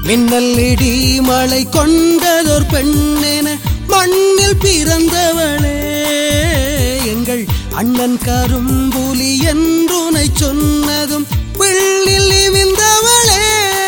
மின்னல் இடி மழை கொண்டதோர் பெண்ணென மண்ணில் பிறந்தவளே எங்கள் அண்ணன் கரும்புலி என்றுனை சொன்னதும் வெள்ளில் நிமிந்தவளே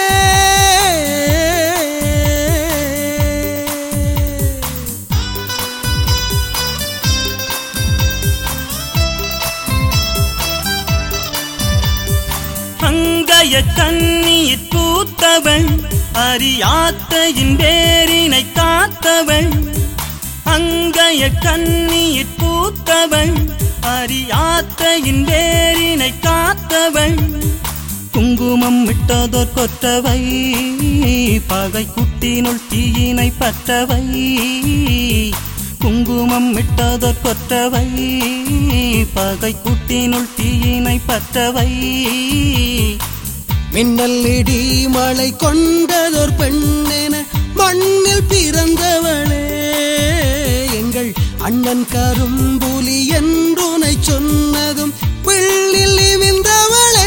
அங்கைய கண்ணீர் பூத்தவள் அறியாத்தையின் வேரினை காத்தவள் அங்கைய கண்ணீர் பூத்தவள் அறியாத்தையின் வேரினை காத்தவள் குங்குமம் விட்டதோர் கொற்றவை பகை குட்டினுள் தீயினை பற்றவை குங்குமம் விட்டதோர் கொற்றவை பகை குட்டினுள் தீயினை பற்றவை மின்னல் இடி மழை கொண்டதோர் பெண்ணென மண்ணில் பிறந்தவளே எங்கள் அண்ணன் கரும்புலி என்றுனை சொன்னதும் வெள்ளில் நிமிந்தவளே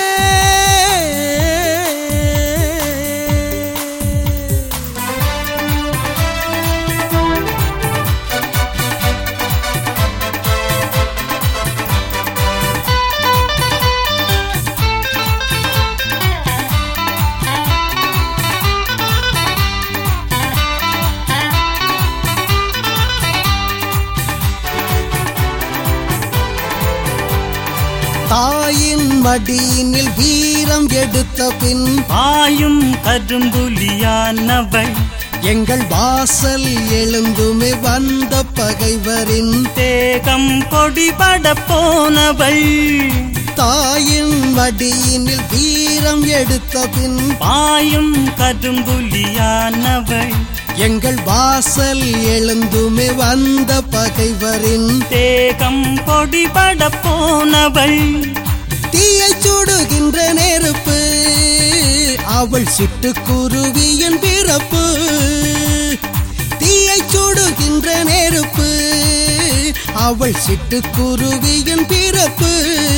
தாயின் மடியினில் வீரம் எடுத்த பின் பாயும் கரும்புலியானவள் எங்கள் வாசல் எழுந்துமே வந்த பகைவரின் தேகம் பொடிபட போனவள் தாயின் மடியினில் வீரம் எடுத்த பின் பாயும் கரும்புலியானவள் எங்கள் வாசல் எழுந்துமே வந்த பகைவரின் தேகம் பொடிபட போனவள் தீயை சுடுகின்ற நெருப்பு அவள் சிட்டுக்குருவியின் பிறப்பு தீயை சுடுகின்ற நெருப்பு அவள் சிட்டுக்குருவியின் பிறப்பு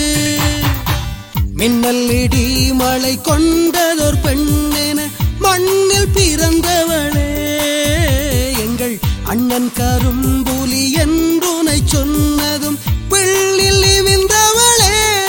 மின்னல் இடி மழை கொண்டதோர் பெண்ணென மண்ணில் பிறந்தவளே எங்கள் அண்ணன் கரும்புலி என்றுனை சொன்னதும் வெள்ளில் நிமிந்தவளே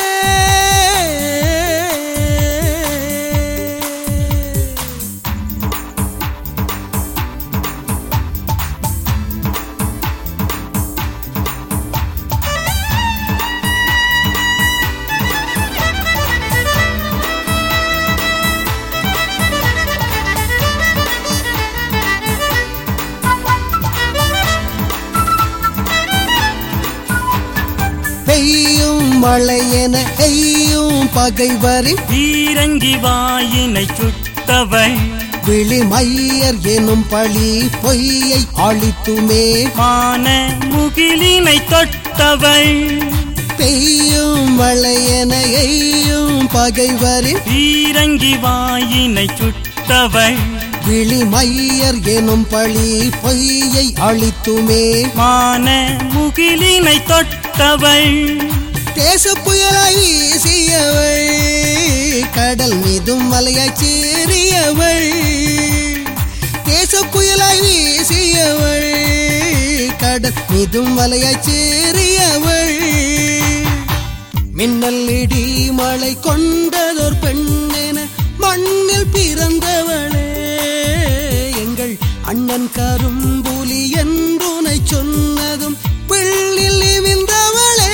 பெய்யும் மழையென எய்யும் பகைவரின் பீரங்கி வாயினை சுட்டவள் விழிமையர் எனும் பழி பொய்யை அழித்துமே மான முகிலினை தொட்டவள் பெய்யும் மழையென எய்யும் பகைவரின் பீரங்கி வாயினை சுட்டவள் விழிமையர் எனும் பழி பொய்யை அழித்துமே மான முகிலினை தொட்டவள் தேச புயலாய் வீசியவள் கடல் மீதும் மலையாய் சேரியவள் தேச புயலாய் வீசியவள் கடல் மீதும் மலையாய் சேரியவள் மின்னல் இடி மழை கொண்டதோர் பெண்ணென மண்ணில் பிறந்தவளே எங்கள் அண்ணன் கரும்புலி என்றுனை சொன்னதும் வெள்ளில் நிமிந்தவளே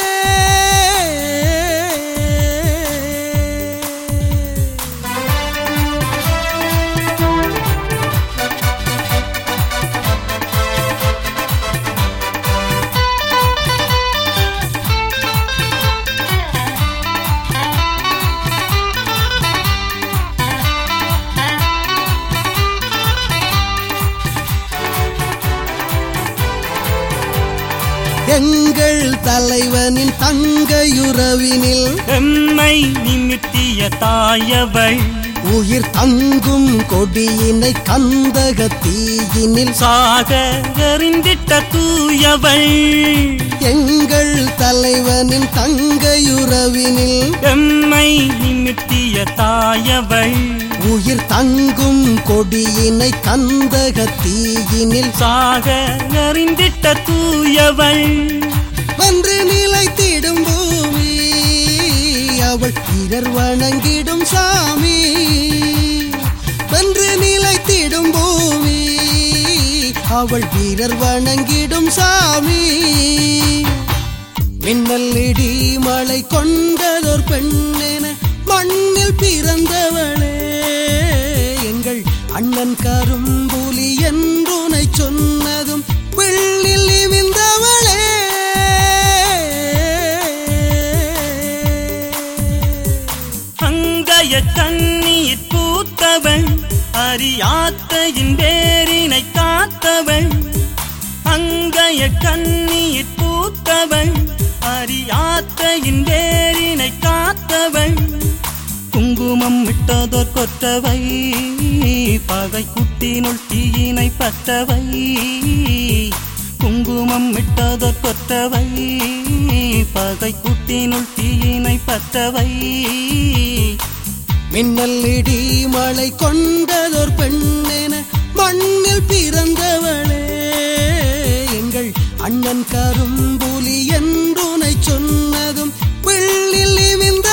எங்கள் தலைவனின் தங்கையுறவினில் எம்மை நிமித்திய தாயவள் உயிர் தங்கும் கொடியினை கந்தக தீயினில் சாக எறிந்திட்ட தூயவள் எங்கள் தலைவனின் தங்கையுறவினில் எம்மை நிமித்திய தாயவள் உயிர் தங்கும் கொடியினை கந்தக தீயினில் சாக அறிந்திட்ட தூயவள் வென்று நிலைத்திடும் பூமி அவள் பிறர் வணங்கிடும் சாமி வென்று நிலைத்திடும் பூமி அவள் வீரர் வணங்கிடும் சாமி மின்னல் இடி மழை கொண்டதோர் பெண்ணென மண்ணில் பிறந்தவளே எங்கள் அண்ணன் கரும்புலி என்றுனை சொன்னதும் வெள்ளில் நிமிந்தவளே அங்கைய கண்ணீர் பூத்தவள் அறியாத்தையின் வேரினை காத்தவள் அங்கைய கண்ணீர் பூத்தவள் அறியாத்தையின் வேரினை காத்தவள் குங்குமம் விட்டதோர் கொற்றவை பகை குட்டினுள் தீயினை பற்றவை குங்குமம் விட்டதோர் கொற்றவை பகை குட்டினுள் தீயினை பற்றவை மின்னல் இடி மழை கொண்டதோர் பெண்ணென மண்ணில் பிறந்தவளே எங்கள் அண்ணன் கரும்புலி என்றுனை சொன்னதும் வெள்ளில் நிமிந்த